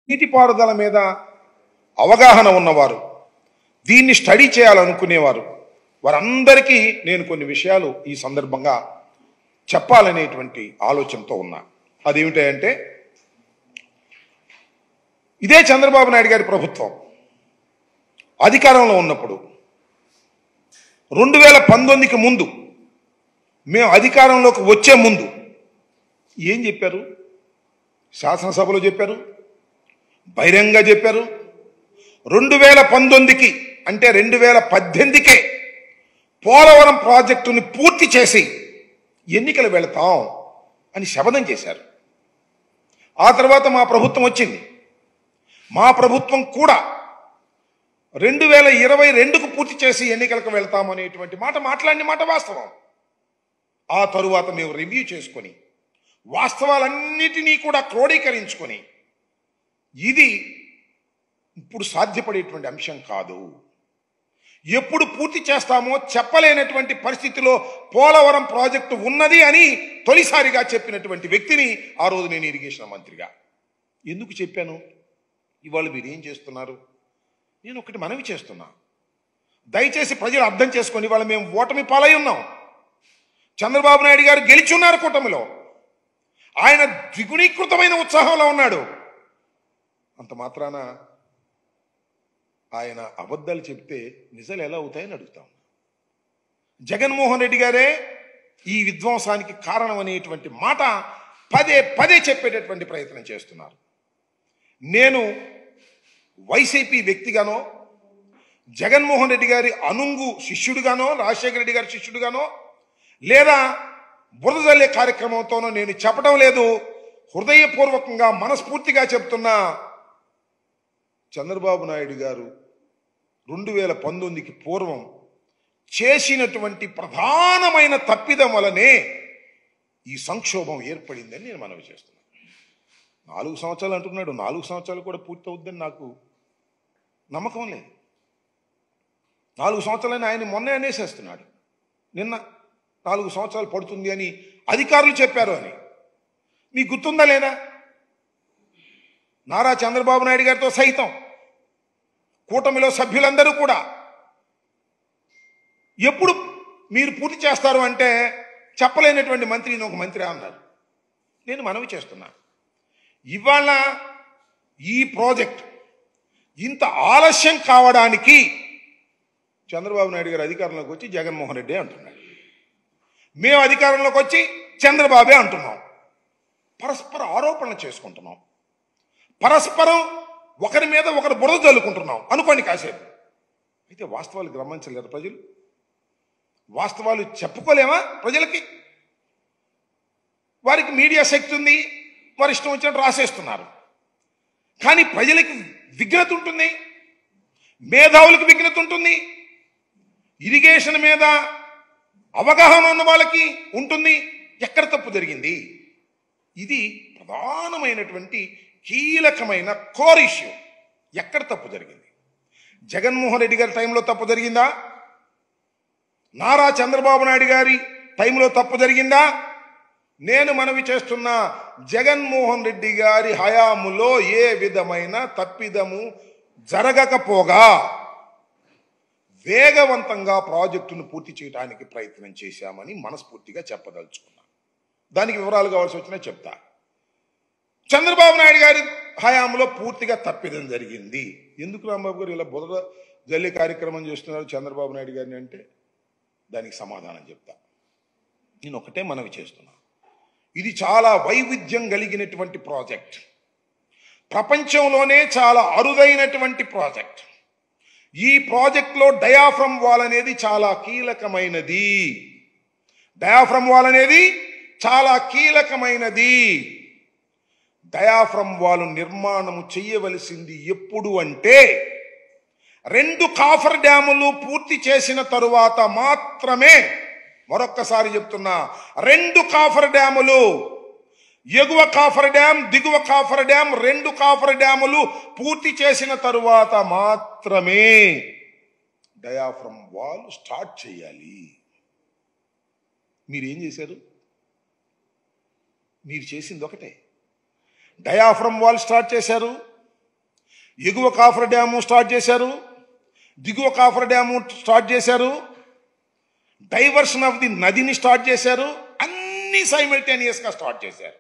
నీటిపారుదల మీద అవగాహన ఉన్నవారు దీన్ని స్టడీ చేయాలనుకునేవారు వారందరికీ నేను కొన్ని విషయాలు ఈ సందర్భంగా చెప్పాలనేటువంటి ఆలోచనతో ఉన్నా అదేమిటంటే ఇదే చంద్రబాబు నాయుడు గారి ప్రభుత్వం అధికారంలో ఉన్నప్పుడు రెండు వేల పంతొమ్మిదికి ముందు మేము అధికారంలోకి వచ్చే ముందు ఏం చెప్పారు శాసనసభలో చెప్పారు బహిరంగ చెప్పారు రెండు వేల పంతొమ్మిదికి అంటే రెండు వేల పద్దెనిమిదికే పోలవరం ప్రాజెక్టుని పూర్తి చేసి ఎన్నికలు వెళతాం అని శపథం చేశారు ఆ తర్వాత మా ప్రభుత్వం వచ్చింది మా ప్రభుత్వం కూడా రెండు వేల ఇరవై రెండుకు పూర్తి చేసి ఎన్నికలకు వెళ్తాం అనేటువంటి మాట మాట్లాడిన మాట వాస్తవం ఆ తరువాత మేము రివ్యూ చేసుకొని వాస్తవాలన్నిటినీ కూడా క్రోడీకరించుకొని ఇది ఇప్పుడు సాధ్యపడేటువంటి అంశం కాదు ఎప్పుడు పూర్తి చేస్తామో చెప్పలేనటువంటి పరిస్థితిలో పోలవరం ప్రాజెక్టు ఉన్నది అని తొలిసారిగా చెప్పినటువంటి వ్యక్తిని ఆ రోజు నేను ఇరిగేషన్ మంత్రిగా ఎందుకు చెప్పాను ఇవాళ మీరు ఏం చేస్తున్నారు నేను ఒకటి మనవి చేస్తున్నా దయచేసి ప్రజలు అర్థం చేసుకొని ఇవాళ మేము ఓటమి పాలై ఉన్నాం చంద్రబాబు నాయుడు గారు గెలిచున్నారు కూటమిలో ఆయన ద్విగుణీకృతమైన ఉత్సాహంలో ఉన్నాడు అంత మాత్రాన ఆయన అబద్ధాలు చెప్తే నిజాలు ఎలా అవుతాయని అడుగుతాం జగన్మోహన్ రెడ్డి గారే ఈ విధ్వంసానికి కారణం అనేటువంటి మాట పదే పదే చెప్పేటటువంటి ప్రయత్నం చేస్తున్నారు నేను వైసీపీ వ్యక్తిగానో జగన్మోహన్ రెడ్డి గారి అనుంగు శిష్యుడిగానో రాజశేఖర రెడ్డి గారి శిష్యుడిగానో లేదా బురద జల్లే కార్యక్రమంతోనో నేను చెప్పడం లేదు హృదయపూర్వకంగా మనస్ఫూర్తిగా చెప్తున్నా చంద్రబాబు నాయుడు గారు రెండు వేల పంతొమ్మిదికి పూర్వం చేసినటువంటి ప్రధానమైన తప్పిదం వలనే ఈ సంక్షోభం ఏర్పడిందని నేను మనవి చేస్తున్నాను నాలుగు సంవత్సరాలు అంటున్నాడు నాలుగు సంవత్సరాలు కూడా పూర్తవుద్దని నాకు నమ్మకం లేదు నాలుగు సంవత్సరాలని ఆయన మొన్నే అనేసేస్తున్నాడు నిన్న నాలుగు సంవత్సరాలు పడుతుంది అని అధికారులు చెప్పారు అని మీకు గుర్తుందా లేదా నారా చంద్రబాబు నాయుడు గారితో సైతం కూటమిలో సభ్యులందరూ కూడా ఎప్పుడు మీరు పూర్తి చేస్తారు అంటే చెప్పలేనటువంటి మంత్రి ఈయన ఒక మంత్రి అన్నారు నేను మనవి చేస్తున్నా ఇవాళ ఈ ప్రాజెక్ట్ ఇంత ఆలస్యం కావడానికి చంద్రబాబు నాయుడు గారు అధికారంలోకి వచ్చి జగన్మోహన్ రెడ్డి అంటున్నాడు మేము అధికారంలోకి వచ్చి చంద్రబాబే అంటున్నాం పరస్పర ఆరోపణలు చేసుకుంటున్నాం పరస్పరం ఒకరి మీద ఒకరు బురద చల్లుకుంటున్నాం అనుకోండి కాసేపు అయితే వాస్తవాలు గమనించలేరు ప్రజలు వాస్తవాలు చెప్పుకోలేమా ప్రజలకి వారికి మీడియా శక్తి ఉంది వారి ఇష్టం వచ్చినట్టు రాసేస్తున్నారు కానీ ప్రజలకి విఘ్నత ఉంటుంది మేధావులకు విఘ్నత ఉంటుంది ఇరిగేషన్ మీద అవగాహన ఉన్న వాళ్ళకి ఉంటుంది ఎక్కడ తప్పు జరిగింది ఇది ప్రధానమైనటువంటి కీలకమైన కోర్ ఇష్యూ ఎక్కడ తప్పు జరిగింది జగన్మోహన్ రెడ్డి గారి టైంలో తప్పు జరిగిందా నారా చంద్రబాబు నాయుడు గారి టైంలో తప్పు జరిగిందా నేను మనవి చేస్తున్న జగన్మోహన్ రెడ్డి గారి హయాములో ఏ విధమైన తప్పిదము జరగకపోగా వేగవంతంగా ప్రాజెక్టును పూర్తి చేయడానికి ప్రయత్నం చేశామని మనస్ఫూర్తిగా చెప్పదలుచుకున్నా దానికి వివరాలు కావాల్సి వచ్చినా చెప్తా చంద్రబాబు నాయుడు గారి హయాంలో పూర్తిగా తప్పిదం జరిగింది ఎందుకు రాంబాబు గారు ఇలా బురద జల్లి కార్యక్రమం చేస్తున్నారు చంద్రబాబు నాయుడు గారిని అంటే దానికి సమాధానం చెప్తా నేను ఒకటే మనవి చేస్తున్నా ఇది చాలా వైవిధ్యం కలిగినటువంటి ప్రాజెక్ట్ ప్రపంచంలోనే చాలా అరుదైనటువంటి ప్రాజెక్ట్ ఈ ప్రాజెక్ట్లో డయాఫ్రమ్ వాల్ అనేది చాలా కీలకమైనది డయాఫ్రమ్ వాల్ అనేది చాలా కీలకమైనది డయాఫ్రమ్ వాల్ నిర్మాణము చేయవలసింది ఎప్పుడు అంటే రెండు కాఫర్ డ్యాములు పూర్తి చేసిన తరువాత మాత్రమే మరొక్కసారి చెప్తున్నా రెండు కాఫర్ డ్యాములు ఎగువ కాఫర్ డ్యామ్ దిగువ కాఫర్ డ్యామ్ రెండు కాఫర్ డ్యాములు పూర్తి చేసిన తరువాత మాత్రమే డయాఫ్రమ్ వాల్ స్టార్ట్ చేయాలి మీరేం చేశారు మీరు చేసింది ఒకటే డయాఫ్రమ్ వాల్ స్టార్ట్ చేశారు ఎగువ కాఫర్ డ్యాము స్టార్ట్ చేశారు దిగువ కాఫర్ డ్యాము స్టార్ట్ చేశారు డైవర్షన్ ఆఫ్ ది నదిని స్టార్ట్ చేశారు అన్ని సైమల్టేనియస్గా స్టార్ట్ చేశారు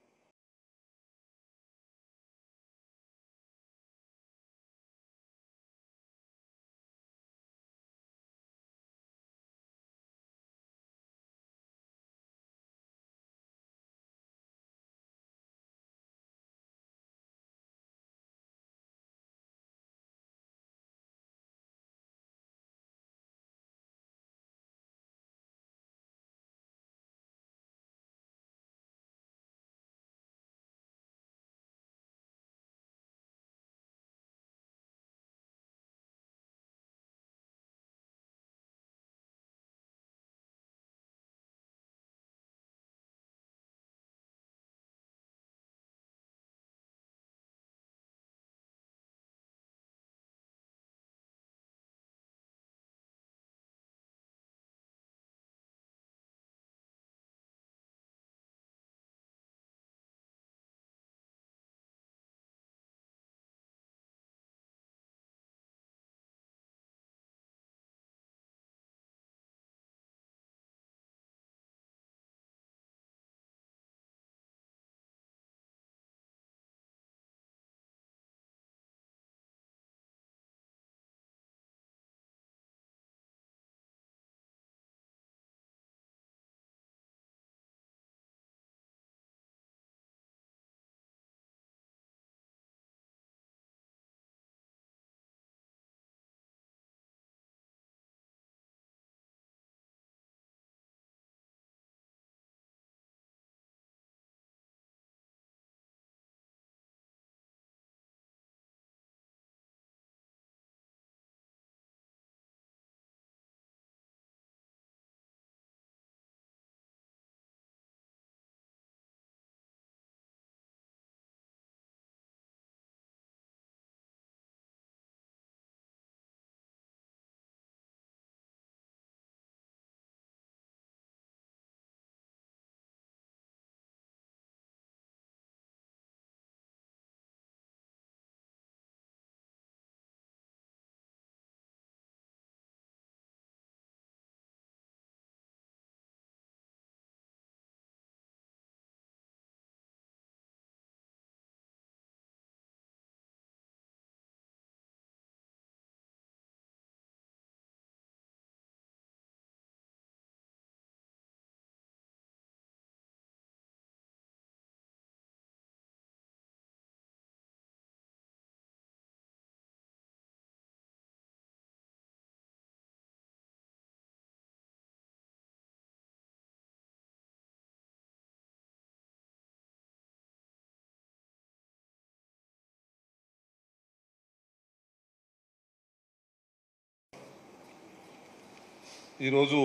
ఈరోజు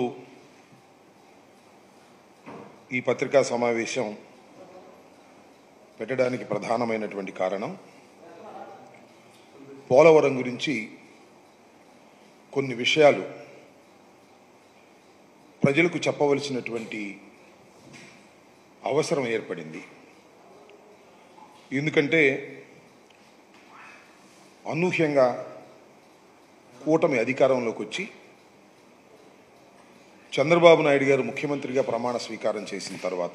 ఈ పత్రికా సమావేశం పెట్టడానికి ప్రధానమైనటువంటి కారణం పోలవరం గురించి కొన్ని విషయాలు ప్రజలకు చెప్పవలసినటువంటి అవసరం ఏర్పడింది ఎందుకంటే అనూహ్యంగా కూటమి అధికారంలోకి వచ్చి చంద్రబాబు నాయుడు గారు ముఖ్యమంత్రిగా ప్రమాణ స్వీకారం చేసిన తర్వాత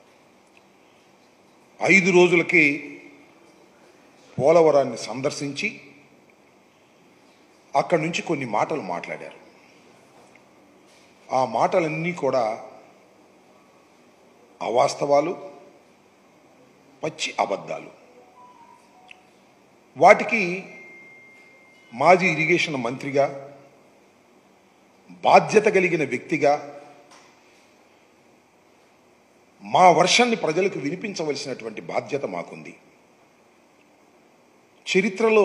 ఐదు రోజులకి పోలవరాన్ని సందర్శించి అక్కడి నుంచి కొన్ని మాటలు మాట్లాడారు ఆ మాటలన్నీ కూడా అవాస్తవాలు పచ్చి అబద్ధాలు వాటికి మాజీ ఇరిగేషన్ మంత్రిగా బాధ్యత కలిగిన వ్యక్తిగా మా వర్షాన్ని ప్రజలకు వినిపించవలసినటువంటి బాధ్యత మాకుంది చరిత్రలో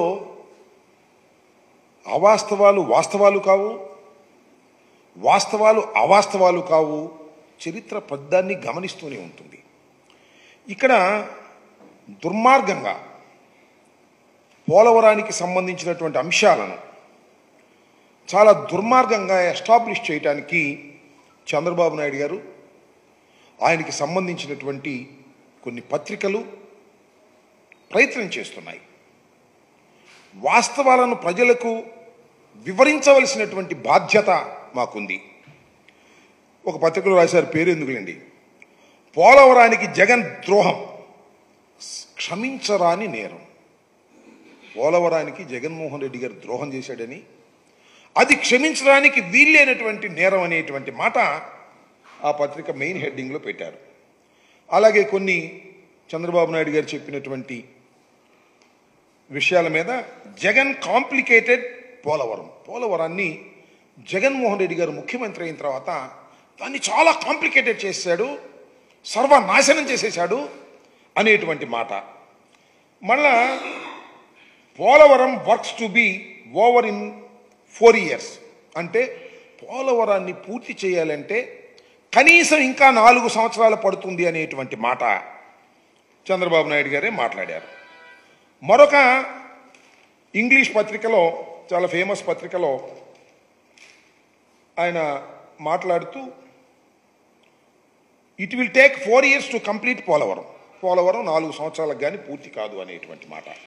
అవాస్తవాలు వాస్తవాలు కావు వాస్తవాలు అవాస్తవాలు కావు చరిత్ర పెద్దాన్ని గమనిస్తూనే ఉంటుంది ఇక్కడ దుర్మార్గంగా పోలవరానికి సంబంధించినటువంటి అంశాలను చాలా దుర్మార్గంగా ఎస్టాబ్లిష్ చేయడానికి చంద్రబాబు నాయుడు గారు ఆయనకి సంబంధించినటువంటి కొన్ని పత్రికలు ప్రయత్నం చేస్తున్నాయి వాస్తవాలను ప్రజలకు వివరించవలసినటువంటి బాధ్యత మాకుంది ఒక పత్రికలో రాశారు పేరు ఎందుకులేండి పోలవరానికి జగన్ ద్రోహం క్షమించరాని నేరం పోలవరానికి జగన్మోహన్ రెడ్డి గారు ద్రోహం చేశాడని అది క్షమించడానికి వీల్లేనటువంటి నేరం అనేటువంటి మాట ఆ పత్రిక మెయిన్ హెడ్డింగ్లో పెట్టారు అలాగే కొన్ని చంద్రబాబు నాయుడు గారు చెప్పినటువంటి విషయాల మీద జగన్ కాంప్లికేటెడ్ పోలవరం పోలవరాన్ని జగన్మోహన్ రెడ్డి గారు ముఖ్యమంత్రి అయిన తర్వాత దాన్ని చాలా కాంప్లికేటెడ్ చేశాడు సర్వనాశనం చేసేశాడు అనేటువంటి మాట మళ్ళా Polavaram works to be over in four years అంటే పోలవరాన్ని పూర్తి చేయాలంటే కనీసం ఇంకా నాలుగు సంవత్సరాలు పడుతుంది అనేటువంటి మాట చంద్రబాబు నాయుడు గారే మాట్లాడారు మరొక ఇంగ్లీష్ పత్రికలో చాలా ఫేమస్ పత్రికలో ఆయన మాట్లాడుతూ it will take four years to complete Polavaram Polavaram నాలుగు సంవత్సరాలకు కానీ పూర్తి కాదు అనేటువంటి మాట